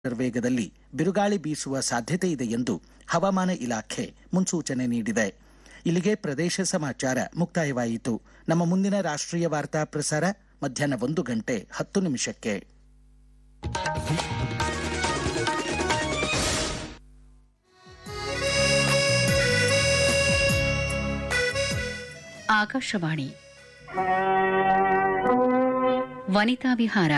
ವೇಗದಲ್ಲಿ ಬಿರುಗಾಳಿ ಬೀಸುವ ಸಾಧ್ಯತೆ ಇದೆ ಎಂದು ಹವಾಮಾನ ಇಲಾಖೆ ಮುನ್ಸೂಚನೆ ನೀಡಿದೆ ಇಲ್ಲಿಗೆ ಪ್ರದೇಶ ಸಮಾಚಾರ ಮುಕ್ತಾಯವಾಯಿತು ನಮ್ಮ ಮುಂದಿನ ರಾಷ್ಟ್ರೀಯ ವಾರ್ತಾ ಪ್ರಸಾರ ಮಧ್ಯಾಹ್ನ ಒಂದು ಗಂಟೆ ಹತ್ತು ನಿಮಿಷಕ್ಕೆ ಆಕಾಶವಾಣಿ ವನಿತಾ ವಿಹಾರ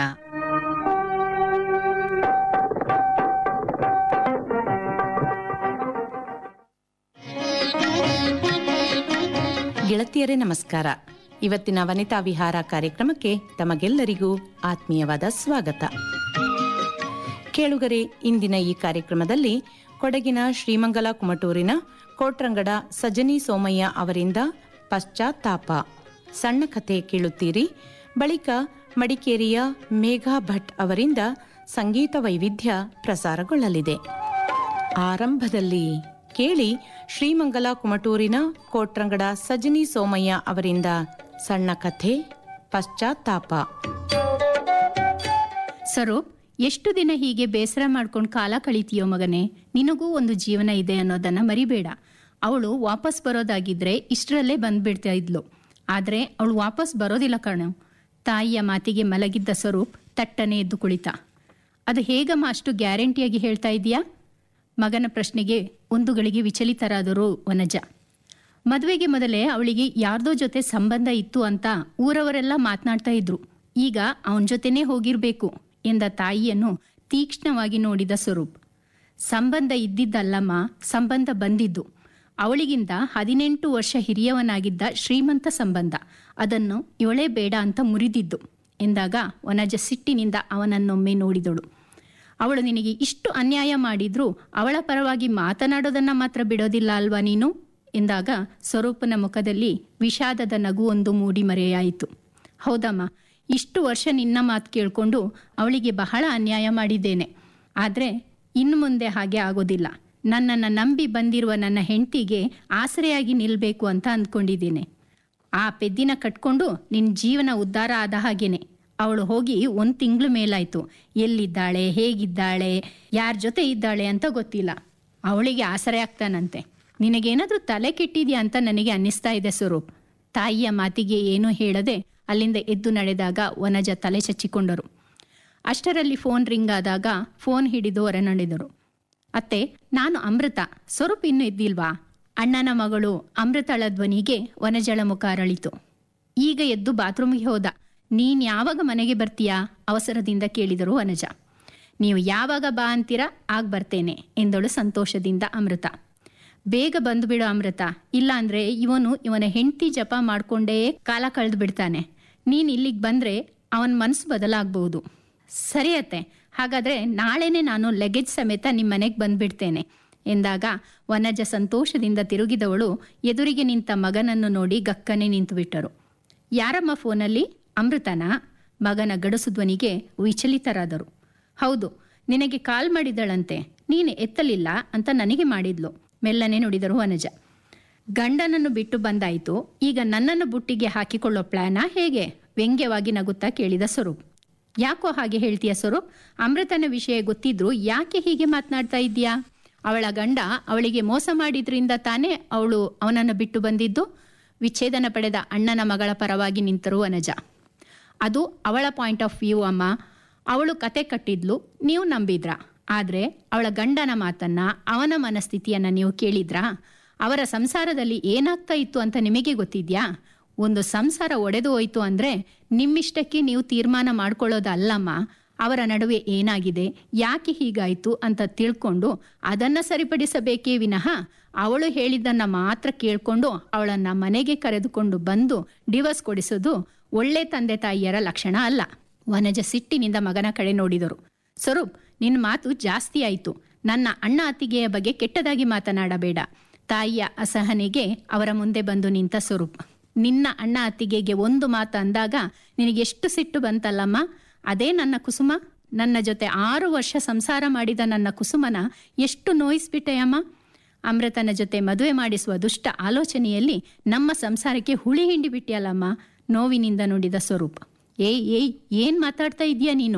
ಗೆಳತಿಯರೇ ನಮಸ್ಕಾರ ಇವತ್ತಿನ ವನಿತಾ ವಿಹಾರ ಕಾರ್ಯಕ್ರಮಕ್ಕೆ ತಮಗೆಲ್ಲರಿಗೂ ಆತ್ಮೀಯವಾದ ಸ್ವಾಗತ ಕೇಳುಗರೆ ಇಂದಿನ ಈ ಕಾರ್ಯಕ್ರಮದಲ್ಲಿ ಕೊಡಗಿನ ಶ್ರೀಮಂಗಲ ಕುಮಟೂರಿನ ಕೋಟ್ರಂಗಡ ಸಜನಿ ಸೋಮಯ್ಯ ಅವರಿಂದ ಪಶ್ಚಾತ್ತಾಪ ಸಣ್ಣ ಕಥೆ ಕೇಳುತ್ತೀರಿ ಬಳಿಕ ಮಡಿಕೇರಿಯ ಮೇಘಾ ಭಟ್ ಅವರಿಂದ ಸಂಗೀತ ವೈವಿಧ್ಯ ಪ್ರಸಾರಗೊಳ್ಳಲಿದೆ ಆರಂಭದಲ್ಲಿ ಕೇಳಿ ಶ್ರೀಮಂಗಲ ಕುಮಟೂರಿನ ಕೋಟ್ರಂಗಡ ಸಜನಿ ಸೋಮಯ್ಯ ಅವರಿಂದ ಸಣ್ಣ ಕಥೆ ಪಶ್ಚಾತ್ತಾಪ ಸ್ವರೂಪ್ ಎಷ್ಟು ದಿನ ಹೀಗೆ ಬೇಸರ ಮಾಡ್ಕೊಂಡು ಕಾಲ ಕಳೀತೀಯೋ ಮಗನೇ ನಿನಗೂ ಒಂದು ಜೀವನ ಇದೆ ಅನ್ನೋದನ್ನ ಮರಿಬೇಡ ಅವಳು ವಾಪಸ್ ಬರೋದಾಗಿದ್ರೆ ಇಷ್ಟರಲ್ಲೇ ಬಂದ್ಬಿಡ್ತಾ ಇದ್ಲು ಆದ್ರೆ ಅವಳು ವಾಪಸ್ ಬರೋದಿಲ್ಲ ಕಣೋ ತಾಯಿಯ ಮಾತಿಗೆ ಮಲಗಿದ್ದ ಸ್ವರೂಪ್ ತಟ್ಟನೆ ಎದ್ದು ಕುಳಿತ ಅದು ಹೇಗಮ್ಮ ಅಷ್ಟು ಗ್ಯಾರಂಟಿಯಾಗಿ ಹೇಳ್ತಾ ಇದೀಯಾ ಮಗನ ಪ್ರಶ್ನೆಗೆ ಒಂದು ಗಳಿಗೆ ವಿಚಲಿತರಾದರು ವನಜ ಮದುವೆಗೆ ಮೊದಲೇ ಅವಳಿಗೆ ಯಾರ್ದೋ ಜೊತೆ ಸಂಬಂಧ ಇತ್ತು ಅಂತ ಊರವರೆಲ್ಲ ಮಾತನಾಡ್ತಾ ಇದ್ರು ಈಗ ಅವನ ಜೊತೆನೇ ಹೋಗಿರ್ಬೇಕು ಎಂದ ತಾಯಿಯನ್ನು ತೀಕ್ಷ್ಣವಾಗಿ ನೋಡಿದ ಸ್ವರೂಪ್ ಸಂಬಂಧ ಇದ್ದಿದ್ದಲ್ಲಮ್ಮ ಸಂಬಂಧ ಬಂದಿದ್ದು ಅವಳಿಗಿಂತ ಹದಿನೆಂಟು ವರ್ಷ ಹಿರಿಯವನಾಗಿದ್ದ ಶ್ರೀಮಂತ ಸಂಬಂಧ ಅದನ್ನು ಇವಳೇ ಬೇಡ ಅಂತ ಮುರಿದಿದ್ದು ಎಂದಾಗ ವನಜ ಸಿಟ್ಟಿನಿಂದ ಅವನನ್ನೊಮ್ಮೆ ನೋಡಿದಳು ಅವಳು ನಿನಗೆ ಇಷ್ಟು ಅನ್ಯಾಯ ಮಾಡಿದ್ರೂ ಅವಳ ಪರವಾಗಿ ಮಾತನಾಡೋದನ್ನ ಮಾತ್ರ ಬಿಡೋದಿಲ್ಲ ಅಲ್ವಾ ನೀನು ಎಂದಾಗ ಸ್ವರೂಪನ ಮುಖದಲ್ಲಿ ವಿಷಾದದ ನಗುವೊಂದು ಮೂಡಿ ಮರೆಯಾಯಿತು ಹೌದಮ್ಮ ಇಷ್ಟು ವರ್ಷ ನಿನ್ನ ಮಾತು ಕೇಳಿಕೊಂಡು ಅವಳಿಗೆ ಬಹಳ ಅನ್ಯಾಯ ಮಾಡಿದ್ದೇನೆ ಆದರೆ ಇನ್ನು ಮುಂದೆ ಹಾಗೆ ಆಗೋದಿಲ್ಲ ನನ್ನನ್ನು ನಂಬಿ ಬಂದಿರುವ ನನ್ನ ಹೆಂಡತಿಗೆ ಆಸರೆಯಾಗಿ ನಿಲ್ಲಬೇಕು ಅಂತ ಅಂದ್ಕೊಂಡಿದ್ದೀನಿ ಆ ಪೆದ್ದಿನ ಕಟ್ಕೊಂಡು ನಿನ್ನ ಜೀವನ ಉದ್ಧಾರ ಆದ ಹಾಗೇನೆ ಅವಳು ಹೋಗಿ ಒಂದು ತಿಂಗಳು ಮೇಲಾಯ್ತು ಎಲ್ಲಿದ್ದಾಳೆ ಹೇಗಿದ್ದಾಳೆ ಯಾರ ಜೊತೆ ಇದ್ದಾಳೆ ಅಂತ ಗೊತ್ತಿಲ್ಲ ಅವಳಿಗೆ ಆಸರೆ ಆಗ್ತಾನಂತೆ ನಿನಗೇನಾದ್ರೂ ತಲೆ ಕೆಟ್ಟಿದ್ಯಾ ಅಂತ ನನಗೆ ಅನ್ನಿಸ್ತಾ ಇದೆ ಸ್ವರೂಪ್ ತಾಯಿಯ ಮಾತಿಗೆ ಏನೂ ಹೇಳದೆ ಅಲ್ಲಿಂದ ಎದ್ದು ನಡೆದಾಗ ವನಜ ತಲೆ ಚಚ್ಚಿಕೊಂಡರು ಅಷ್ಟರಲ್ಲಿ ಫೋನ್ ರಿಂಗ್ ಆದಾಗ ಫೋನ್ ಹಿಡಿದು ಹೊರ ನಡೆದರು ಅತ್ತೆ ನಾನು ಅಮೃತ ಸ್ವರೂಪ್ ಇನ್ನೂ ಇದ್ದಿಲ್ವಾ ಅಣ್ಣನ ಮಗಳು ಅಮೃತಳ ಧ್ವನಿಗೆ ವನಜಳ ಮುಖ ಅರಳಿತು ಈಗ ಎದ್ದು ಬಾತ್ರೂಮಿಗೆ ಹೋದ ನೀನ್ ಯಾವಾಗ ಮನೆಗೆ ಬರ್ತೀಯಾ ಅವಸರದಿಂದ ಕೇಳಿದರು ವನಜ ನೀವು ಯಾವಾಗ ಬಾ ಅಂತೀರಾ ಆಗ ಬರ್ತೇನೆ ಎಂದಳು ಸಂತೋಷದಿಂದ ಅಮೃತ ಬೇಗ ಬಂದು ಬಿಡು ಅಮೃತ ಇಲ್ಲ ಅಂದ್ರೆ ಇವನು ಇವನ ಹೆಂಡತಿ ಜಪ ಮಾಡ್ಕೊಂಡೇ ಕಾಲ ಕಳೆದು ಬಿಡ್ತಾನೆ ನೀನ್ ಇಲ್ಲಿಗೆ ಬಂದ್ರೆ ಅವನ ಮನಸ್ಸು ಬದಲಾಗಬಹುದು ಸರಿ ಅತ್ತೆ ಹಾಗಾದ್ರೆ ನಾಳೆನೆ ನಾನು ಲಗೇಜ್ ಸಮೇತ ನಿಮ್ಮ ಮನೆಗೆ ಬಂದ್ಬಿಡ್ತೇನೆ ಎಂದಾಗ ವನಜ ಸಂತೋಷದಿಂದ ತಿರುಗಿದವಳು ಎದುರಿಗೆ ನಿಂತ ಮಗನನ್ನು ನೋಡಿ ಗಕ್ಕನೆ ನಿಂತು ಬಿಟ್ಟರು ಯಾರಮ್ಮ ಫೋನಲ್ಲಿ ಅಮೃತನ ಮಗನ ಗಡಸು ಧ್ವನಿಗೆ ವಿಚಲಿತರಾದರು ಹೌದು ನಿನಗೆ ಕಾಲ್ ಮಾಡಿದಳಂತೆ ನೀನು ಎತ್ತಲಿಲ್ಲ ಅಂತ ನನಗೆ ಮಾಡಿದ್ಲು ಮೆಲ್ಲನೆ ನುಡಿದರು ವನಜ ಗಂಡನನ್ನು ಬಿಟ್ಟು ಬಂದಾಯಿತು ಈಗ ನನ್ನನ್ನು ಬುಟ್ಟಿಗೆ ಹಾಕಿಕೊಳ್ಳೋ ಪ್ಲಾನಾ ಹೇಗೆ ವ್ಯಂಗ್ಯವಾಗಿ ನಗುತ್ತಾ ಕೇಳಿದ ಸ್ವರೂಪ್ ಯಾಕೋ ಹಾಗೆ ಹೇಳ್ತೀಯ ಸ್ವರೂಪ್ ಅಮೃತನ ವಿಷಯ ಗೊತ್ತಿದ್ರು ಯಾಕೆ ಹೀಗೆ ಮಾತನಾಡ್ತಾ ಇದ್ದೀಯಾ ಅವಳ ಗಂಡ ಅವಳಿಗೆ ಮೋಸ ಮಾಡಿದ್ರಿಂದ ತಾನೇ ಅವಳು ಅವನನ್ನು ಬಿಟ್ಟು ಬಂದಿದ್ದು ವಿಚ್ಛೇದನ ಪಡೆದ ಅಣ್ಣನ ಮಗಳ ಪರವಾಗಿ ನಿಂತರು ವನಜ ಅದು ಅವಳ ಪಾಯಿಂಟ್ ಆಫ್ ವ್ಯೂ ಅಮ್ಮ ಅವಳು ಕತೆ ಕಟ್ಟಿದ್ಲು ನೀವು ನಂಬಿದ್ರ ಆದರೆ ಅವಳ ಗಂಡನ ಮಾತನ್ನ ಅವನ ಮನಸ್ಥಿತಿಯನ್ನ ನೀವು ಕೇಳಿದ್ರಾ ಅವರ ಸಂಸಾರದಲ್ಲಿ ಏನಾಗ್ತಾ ಇತ್ತು ಅಂತ ನಿಮಗೆ ಗೊತ್ತಿದ್ಯಾ ಒಂದು ಸಂಸಾರ ಒಡೆದು ಹೋಯ್ತು ಅಂದ್ರೆ ನಿಮ್ಮಿಷ್ಟಕ್ಕೆ ನೀವು ತೀರ್ಮಾನ ಮಾಡ್ಕೊಳ್ಳೋದಲ್ಲಮ್ಮ ಅವರ ನಡುವೆ ಏನಾಗಿದೆ ಯಾಕೆ ಹೀಗಾಯ್ತು ಅಂತ ತಿಳ್ಕೊಂಡು ಅದನ್ನ ಸರಿಪಡಿಸಬೇಕೇ ವಿನಃ ಅವಳು ಹೇಳಿದ್ದನ್ನ ಮಾತ್ರ ಕೇಳ್ಕೊಂಡು ಅವಳನ್ನ ಮನೆಗೆ ಕರೆದುಕೊಂಡು ಬಂದು ಡಿವರ್ಸ್ ಕೊಡಿಸೋದು ಒಳ್ಳೆ ತಂದೆ ತಾಯಿಯರ ಲಕ್ಷಣ ಅಲ್ಲ ವನಜ ಸಿಟ್ಟಿನಿಂದ ಮಗನ ಕಡೆ ನೋಡಿದರು ಸ್ವರೂಪ್ ನಿನ್ನ ಮಾತು ಜಾಸ್ತಿ ಆಯಿತು ನನ್ನ ಅಣ್ಣ ಅತ್ತಿಗೆಯ ಬಗ್ಗೆ ಕೆಟ್ಟದಾಗಿ ಮಾತನಾಡಬೇಡ ತಾಯಿಯ ಅಸಹನೆಗೆ ಅವರ ಮುಂದೆ ಬಂದು ನಿಂತ ಸ್ವರೂಪ್ ನಿನ್ನ ಅಣ್ಣ ಅತ್ತಿಗೆಗೆ ಒಂದು ಮಾತು ಅಂದಾಗ ನಿನಗೆಷ್ಟು ಸಿಟ್ಟು ಬಂತಲ್ಲಮ್ಮ ಅದೇ ನನ್ನ ಕುಸುಮ ನನ್ನ ಜೊತೆ ಆರು ವರ್ಷ ಸಂಸಾರ ಮಾಡಿದ ನನ್ನ ಕುಸುಮನ ಎಷ್ಟು ನೋಯಿಸ್ಬಿಟ್ಟೆಯಮ್ಮ ಅಮೃತನ ಜೊತೆ ಮದುವೆ ಮಾಡಿಸುವ ದುಷ್ಟ ಆಲೋಚನೆಯಲ್ಲಿ ನಮ್ಮ ಸಂಸಾರಕ್ಕೆ ಹುಳಿ ಹಿಂಡಿ ಬಿಟ್ಟಿಯಲ್ಲಮ್ಮ ನೋವಿನಿಂದ ನುಡಿದ ಸ್ವರೂಪ ಏಯ್ ಏಯ್ ಏನ್ ಮಾತಾಡ್ತಾ ಇದೀಯ ನೀನು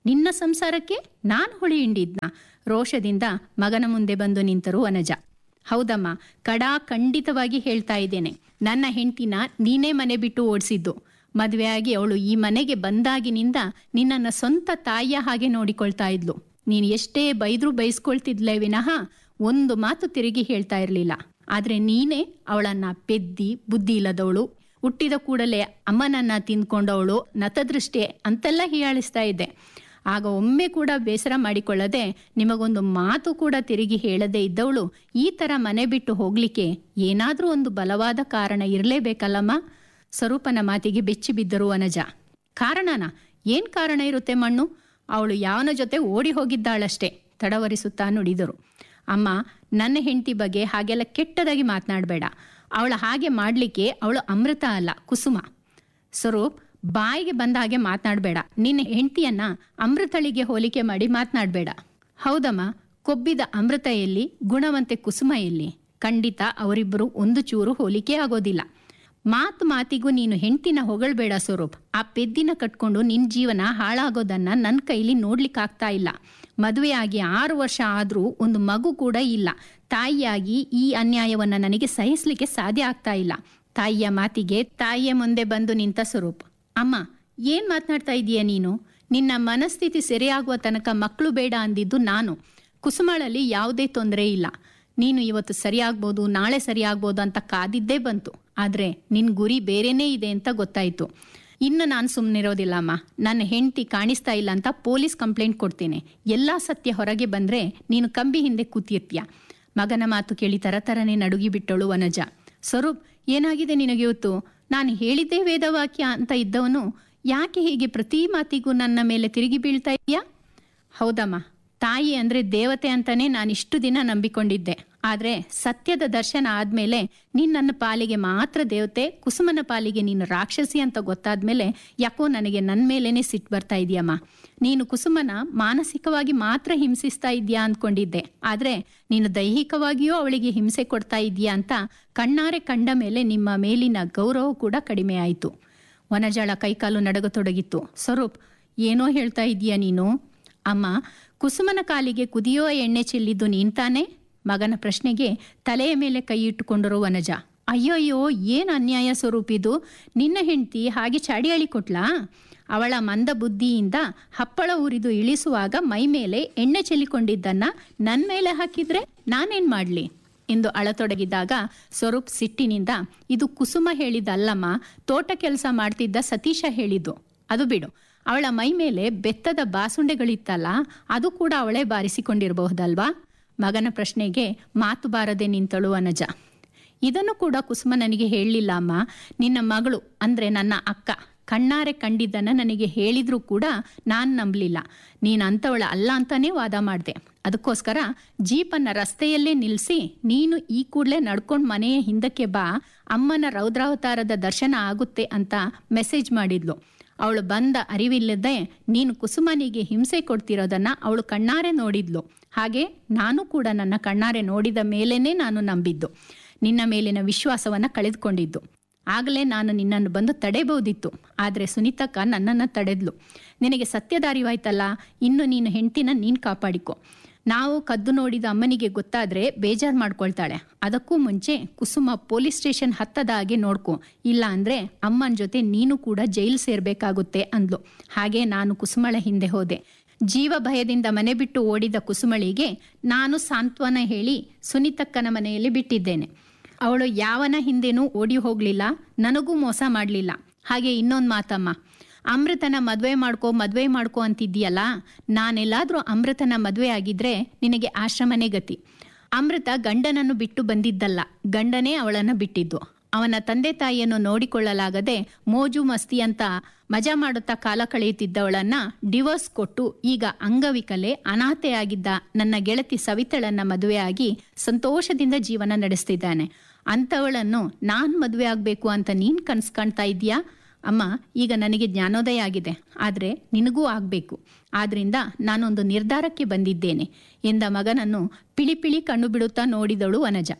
ನಿನ್ನ ಸಂಸಾರಕ್ಕೆ ನಾನು ಹುಳಿ ಹಿಂಡಿದ್ನ ರೋಷದಿಂದ ಮಗನ ಮುಂದೆ ಬಂದು ನಿಂತರು ವನಜ ಹೌದಮ್ಮ ಕಡಾ ಖಂಡಿತವಾಗಿ ಹೇಳ್ತಾ ಇದ್ದೇನೆ ನನ್ನ ಹೆಂಡತಿನ ನೀನೇ ಮನೆ ಬಿಟ್ಟು ಓಡಿಸಿದ್ದು ಮದುವೆಯಾಗಿ ಅವಳು ಈ ಮನೆಗೆ ಬಂದಾಗಿನಿಂದ ನಿನ್ನನ್ನು ಸ್ವಂತ ತಾಯಿಯ ಹಾಗೆ ನೋಡಿಕೊಳ್ತಾ ಇದ್ಲು ನೀನು ಎಷ್ಟೇ ಬೈದ್ರೂ ಬೈಸ್ಕೊಳ್ತಿದ್ಲೇ ವಿನಃ ಒಂದು ಮಾತು ತಿರುಗಿ ಹೇಳ್ತಾ ಇರಲಿಲ್ಲ ಆದ್ರೆ ನೀನೇ ಅವಳನ್ನ ಪೆದ್ದಿ ಬುದ್ಧಿ ಇಲ್ಲದವಳು ಹುಟ್ಟಿದ ಕೂಡಲೇ ಅಮ್ಮನನ್ನ ತಿಂದ್ಕೊಂಡವಳು ನತದೃಷ್ಟಿ ಅಂತೆಲ್ಲ ಹೀಯಾಳಿಸ್ತಾ ಇದ್ದೆ ಆಗ ಒಮ್ಮೆ ಕೂಡ ಬೇಸರ ಮಾಡಿಕೊಳ್ಳದೆ ನಿಮಗೊಂದು ಮಾತು ಕೂಡ ತಿರುಗಿ ಹೇಳದೇ ಇದ್ದವಳು ಈ ತರ ಮನೆ ಬಿಟ್ಟು ಹೋಗ್ಲಿಕ್ಕೆ ಏನಾದ್ರೂ ಒಂದು ಬಲವಾದ ಕಾರಣ ಇರಲೇಬೇಕಲ್ಲಮ್ಮ ಸ್ವರೂಪನ ಮಾತಿಗೆ ಬೆಚ್ಚಿ ಬಿದ್ದರು ವನಜ ಕಾರಣನ ಏನ್ ಕಾರಣ ಇರುತ್ತೆ ಮಣ್ಣು ಅವಳು ಯಾವನ ಜೊತೆ ಓಡಿ ಹೋಗಿದ್ದಾಳಷ್ಟೇ ತಡವರಿಸುತ್ತಾ ನುಡಿದರು ಅಮ್ಮ ನನ್ನ ಹೆಂಡತಿ ಬಗ್ಗೆ ಹಾಗೆಲ್ಲ ಕೆಟ್ಟದಾಗಿ ಮಾತನಾಡಬೇಡ ಅವಳ ಹಾಗೆ ಮಾಡಲಿಕ್ಕೆ ಅವಳು ಅಮೃತ ಅಲ್ಲ ಕುಸುಮ ಸ್ವರೂಪ್ ಬಾಯಿಗೆ ಬಂದ ಹಾಗೆ ಮಾತನಾಡಬೇಡ ನಿನ್ನ ಹೆಂಡತಿಯನ್ನ ಅಮೃತಳಿಗೆ ಹೋಲಿಕೆ ಮಾಡಿ ಮಾತನಾಡಬೇಡ ಹೌದಮ್ಮ ಕೊಬ್ಬಿದ ಅಮೃತ ಎಲ್ಲಿ ಗುಣವಂತೆ ಕುಸುಮ ಎಲ್ಲಿ ಖಂಡಿತ ಅವರಿಬ್ಬರು ಒಂದು ಚೂರು ಹೋಲಿಕೆ ಆಗೋದಿಲ್ಲ ಮಾತು ಮಾತಿಗೂ ನೀನು ಹೆಂಡ್ತಿನ ಹೊಗಳ್ಬೇಡ ಸ್ವರೂಪ್ ಆ ಪೆದ್ದಿನ ಕಟ್ಕೊಂಡು ನಿನ್ ಜೀವನ ಹಾಳಾಗೋದನ್ನ ನನ್ನ ಕೈಲಿ ನೋಡ್ಲಿಕ್ಕಾಗ್ತಾ ಇಲ್ಲ ಮದುವೆಯಾಗಿ ಆರು ವರ್ಷ ಆದ್ರೂ ಒಂದು ಮಗು ಕೂಡ ಇಲ್ಲ ತಾಯಿಯಾಗಿ ಈ ಅನ್ಯಾಯವನ್ನ ನನಗೆ ಸಹಿಸ್ಲಿಕ್ಕೆ ಸಾಧ್ಯ ಆಗ್ತಾ ಇಲ್ಲ ತಾಯಿಯ ಮಾತಿಗೆ ತಾಯಿಯ ಮುಂದೆ ಬಂದು ನಿಂತ ಸ್ವರೂಪ್ ಅಮ್ಮ ಏನ್ ಮಾತನಾಡ್ತಾ ಇದೀಯ ನೀನು ನಿನ್ನ ಮನಸ್ಥಿತಿ ಸರಿಯಾಗುವ ತನಕ ಮಕ್ಕಳು ಬೇಡ ಅಂದಿದ್ದು ನಾನು ಕುಸುಮಳಲ್ಲಿ ಯಾವುದೇ ತೊಂದರೆ ಇಲ್ಲ ನೀನು ಇವತ್ತು ಸರಿಯಾಗ್ಬೋದು ನಾಳೆ ಸರಿಯಾಗ್ಬೋದು ಅಂತ ಕಾದಿದ್ದೇ ಬಂತು ಆದ್ರೆ ನಿನ್ ಗುರಿ ಬೇರೆನೇ ಇದೆ ಅಂತ ಗೊತ್ತಾಯ್ತು ಇನ್ನು ನಾನು ಸುಮ್ಮನಿರೋದಿಲ್ಲ ಅಮ್ಮ ನನ್ನ ಹೆಂಡತಿ ಕಾಣಿಸ್ತಾ ಇಲ್ಲ ಅಂತ ಪೊಲೀಸ್ ಕಂಪ್ಲೇಂಟ್ ಕೊಡ್ತೇನೆ ಎಲ್ಲಾ ಸತ್ಯ ಹೊರಗೆ ಬಂದ್ರೆ ನೀನು ಕಂಬಿ ಹಿಂದೆ ಕೂತಿರ್ತೀಯ ಮಗನ ಮಾತು ಕೇಳಿ ತರತರನೆ ನಡುಗಿ ಬಿಟ್ಟಳು ವನಜ ಸ್ವರೂಪ್ ಏನಾಗಿದೆ ನಿನಗೆ ಇವತ್ತು ನಾನು ಹೇಳಿದ್ದೇ ವೇದವಾಕ್ಯ ಅಂತ ಇದ್ದವನು ಯಾಕೆ ಹೀಗೆ ಪ್ರತಿ ಮಾತಿಗೂ ನನ್ನ ಮೇಲೆ ತಿರುಗಿ ಬೀಳ್ತಾ ಇದೆಯಾ ಹೌದಮ್ಮ ತಾಯಿ ಅಂದ್ರೆ ದೇವತೆ ಅಂತಾನೆ ನಾನು ಇಷ್ಟು ದಿನ ನಂಬಿಕೊಂಡಿದ್ದೆ ಆದ್ರೆ ಸತ್ಯದ ದರ್ಶನ ಆದ್ಮೇಲೆ ನೀನ್ ನನ್ನ ಪಾಲಿಗೆ ಮಾತ್ರ ದೇವತೆ ಕುಸುಮನ ಪಾಲಿಗೆ ನೀನು ರಾಕ್ಷಸಿ ಅಂತ ಗೊತ್ತಾದ್ಮೇಲೆ ಯಾಕೋ ನನಗೆ ನನ್ನ ಮೇಲೇನೆ ಸಿಟ್ಟು ಬರ್ತಾ ಇದೆಯಮ್ಮ ನೀನು ಕುಸುಮನ ಮಾನಸಿಕವಾಗಿ ಮಾತ್ರ ಹಿಂಸಿಸ್ತಾ ಇದೆಯಾ ಅಂದ್ಕೊಂಡಿದ್ದೆ ಆದ್ರೆ ನೀನು ದೈಹಿಕವಾಗಿಯೂ ಅವಳಿಗೆ ಹಿಂಸೆ ಕೊಡ್ತಾ ಇದೀಯಾ ಅಂತ ಕಣ್ಣಾರೆ ಕಂಡ ಮೇಲೆ ನಿಮ್ಮ ಮೇಲಿನ ಗೌರವ ಕೂಡ ಕಡಿಮೆ ಆಯಿತು ವನಜಾಳ ಕೈಕಾಲು ನಡಗತೊಡಗಿತ್ತು ಸ್ವರೂಪ್ ಏನೋ ಹೇಳ್ತಾ ಇದೀಯ ನೀನು ಅಮ್ಮ ಕುಸುಮನ ಕಾಲಿಗೆ ಕುದಿಯೋ ಎಣ್ಣೆ ಚೆಲ್ಲಿದ್ದು ನೀನ್ ತಾನೇ ಮಗನ ಪ್ರಶ್ನೆಗೆ ತಲೆಯ ಮೇಲೆ ಕೈ ಇಟ್ಟುಕೊಂಡರು ವನಜ ಅಯ್ಯೋ ಅಯ್ಯೋ ಏನ್ ಅನ್ಯಾಯ ಸ್ವರೂಪಿದು ನಿನ್ನ ಹೆಂಡತಿ ಹಾಗೆ ಚಾಡಿಯಾಳಿ ಕೊಟ್ಲಾ ಅವಳ ಮಂದ ಬುದ್ಧಿಯಿಂದ ಹಪ್ಪಳ ಉರಿದು ಇಳಿಸುವಾಗ ಮೈ ಮೇಲೆ ಎಣ್ಣೆ ಚೆಲ್ಲಿಕೊಂಡಿದ್ದನ್ನ ನನ್ ಮೇಲೆ ಹಾಕಿದ್ರೆ ನಾನೇನ್ ಮಾಡ್ಲಿ ಎಂದು ಅಳತೊಡಗಿದಾಗ ಸ್ವರೂಪ್ ಸಿಟ್ಟಿನಿಂದ ಇದು ಕುಸುಮ ಹೇಳಿದ್ದಲ್ಲಮ್ಮ ತೋಟ ಕೆಲಸ ಮಾಡ್ತಿದ್ದ ಸತೀಶ ಹೇಳಿದ್ದು ಅದು ಬಿಡು ಅವಳ ಮೈ ಮೇಲೆ ಬೆತ್ತದ ಬಾಸುಂಡೆಗಳಿತ್ತಲ್ಲ ಅದು ಕೂಡ ಅವಳೇ ಬಾರಿಸಿಕೊಂಡಿರಬಹುದಲ್ವಾ ಮಗನ ಪ್ರಶ್ನೆಗೆ ಮಾತು ಬಾರದೆ ನಿಂತಳು ಅನಜ ಇದನ್ನು ಕೂಡ ಕುಸುಮ ನನಗೆ ಹೇಳಲಿಲ್ಲ ಅಮ್ಮ ನಿನ್ನ ಮಗಳು ಅಂದ್ರೆ ನನ್ನ ಅಕ್ಕ ಕಣ್ಣಾರೆ ಕಂಡಿದ್ದನ್ನ ನನಗೆ ಹೇಳಿದ್ರೂ ಕೂಡ ನಾನ್ ನಂಬಲಿಲ್ಲ ನೀನ್ ಅಂತವಳ ಅಲ್ಲ ಅಂತಾನೆ ವಾದ ಮಾಡಿದೆ ಅದಕ್ಕೋಸ್ಕರ ಜೀಪನ್ನ ರಸ್ತೆಯಲ್ಲೇ ನಿಲ್ಲಿಸಿ ನೀನು ಈ ಕೂಡಲೇ ನಡ್ಕೊಂಡ್ ಮನೆಯ ಹಿಂದಕ್ಕೆ ಬಾ ಅಮ್ಮನ ರೌದ್ರಾವತಾರದ ದರ್ಶನ ಆಗುತ್ತೆ ಅಂತ ಮೆಸೇಜ್ ಮಾಡಿದ್ಲು ಅವಳು ಬಂದ ಅರಿವಿಲ್ಲದೆ ನೀನು ಕುಸುಮನಿಗೆ ಹಿಂಸೆ ಕೊಡ್ತಿರೋದನ್ನ ಅವಳು ಕಣ್ಣಾರೆ ನೋಡಿದ್ಲು ಹಾಗೆ ನಾನು ಕೂಡ ನನ್ನ ಕಣ್ಣಾರೆ ನೋಡಿದ ಮೇಲೇನೆ ನಾನು ನಂಬಿದ್ದು ನಿನ್ನ ಮೇಲಿನ ವಿಶ್ವಾಸವನ್ನ ಕಳೆದುಕೊಂಡಿದ್ದು ಆಗಲೇ ನಾನು ನಿನ್ನನ್ನು ಬಂದು ತಡೆಬಹುದಿತ್ತು ಆದರೆ ಸುನೀತಕ್ಕ ನನ್ನನ್ನು ತಡೆದ್ಲು ನಿನಗೆ ಸತ್ಯದಾರಿವಾಯ್ತಲ್ಲ ಇನ್ನು ನೀನು ಹೆಂಡ್ತಿನ ನೀನು ಕಾಪಾಡಿಕೊ ನಾವು ಕದ್ದು ನೋಡಿದ ಅಮ್ಮನಿಗೆ ಗೊತ್ತಾದ್ರೆ ಬೇಜಾರು ಮಾಡ್ಕೊಳ್ತಾಳೆ ಅದಕ್ಕೂ ಮುಂಚೆ ಕುಸುಮ ಪೊಲೀಸ್ ಸ್ಟೇಷನ್ ಹತ್ತದ ಹಾಗೆ ನೋಡ್ಕೊ ಇಲ್ಲ ಅಂದ್ರೆ ಅಮ್ಮನ ಜೊತೆ ನೀನು ಕೂಡ ಜೈಲು ಸೇರ್ಬೇಕಾಗುತ್ತೆ ಅಂದ್ಲು ಹಾಗೆ ನಾನು ಕುಸುಮಳ ಹಿಂದೆ ಹೋದೆ ಜೀವ ಭಯದಿಂದ ಮನೆ ಬಿಟ್ಟು ಓಡಿದ ಕುಸುಮಳಿಗೆ ನಾನು ಸಾಂತ್ವನ ಹೇಳಿ ಸುನೀತಕ್ಕನ ಮನೆಯಲ್ಲಿ ಬಿಟ್ಟಿದ್ದೇನೆ ಅವಳು ಯಾವನ ಹಿಂದೆನೂ ಓಡಿ ಹೋಗ್ಲಿಲ್ಲ ನನಗೂ ಮೋಸ ಮಾಡಲಿಲ್ಲ ಹಾಗೆ ಇನ್ನೊಂದು ಮಾತಮ್ಮ ಅಮೃತನ ಮದುವೆ ಮಾಡ್ಕೋ ಮದುವೆ ಮಾಡ್ಕೋ ಅಂತಿದ್ದೀಯಲ್ಲ ನಾನೆಲ್ಲಾದ್ರೂ ಅಮೃತನ ಮದುವೆ ಆಗಿದ್ರೆ ನಿನಗೆ ಆಶ್ರಮನೇ ಗತಿ ಅಮೃತ ಗಂಡನನ್ನು ಬಿಟ್ಟು ಬಂದಿದ್ದಲ್ಲ ಗಂಡನೇ ಅವಳನ್ನು ಬಿಟ್ಟಿದ್ದು ಅವನ ತಂದೆ ತಾಯಿಯನ್ನು ನೋಡಿಕೊಳ್ಳಲಾಗದೆ ಮೋಜು ಮಸ್ತಿ ಅಂತ ಮಜಾ ಮಾಡುತ್ತಾ ಕಾಲ ಕಳೆಯುತ್ತಿದ್ದವಳನ್ನ ಡಿವೋರ್ಸ್ ಕೊಟ್ಟು ಈಗ ಅಂಗವಿಕಲೆ ಅನಾಥೆಯಾಗಿದ್ದ ನನ್ನ ಗೆಳತಿ ಸವಿತಳನ್ನ ಮದುವೆಯಾಗಿ ಸಂತೋಷದಿಂದ ಜೀವನ ನಡೆಸ್ತಿದ್ದಾನೆ ಅಂಥವಳನ್ನು ನಾನ್ ಮದುವೆ ಆಗ್ಬೇಕು ಅಂತ ನೀನ್ ಕನ್ಸ್ ಕಾಣ್ತಾ ಇದೀಯಾ ಅಮ್ಮ ಈಗ ನನಗೆ ಜ್ಞಾನೋದಯ ಆಗಿದೆ ಆದರೆ ನಿನಗೂ ಆಗಬೇಕು ಆದ್ರಿಂದ ನಾನೊಂದು ನಿರ್ಧಾರಕ್ಕೆ ಬಂದಿದ್ದೇನೆ ಎಂದ ಮಗನನ್ನು ಪಿಳಿ ಪಿಳಿ ಕಣ್ಣು ಬಿಡುತ್ತಾ ನೋಡಿದಳು ವನಜ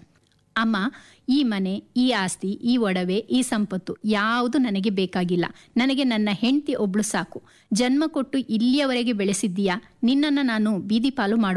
ಅಮ್ಮ ಈ ಮನೆ ಈ ಆಸ್ತಿ ಈ ಒಡವೆ ಈ ಸಂಪತ್ತು ಯಾವುದು ನನಗೆ ಬೇಕಾಗಿಲ್ಲ ನನಗೆ ನನ್ನ ಹೆಂಡತಿ ಒಬ್ಳು ಸಾಕು ಜನ್ಮ ಕೊಟ್ಟು ಇಲ್ಲಿಯವರೆಗೆ ಬೆಳೆಸಿದ್ದೀಯಾ ನಿನ್ನನ್ನು ನಾನು ಬೀದಿ ಪಾಲು ಮಾಡೋ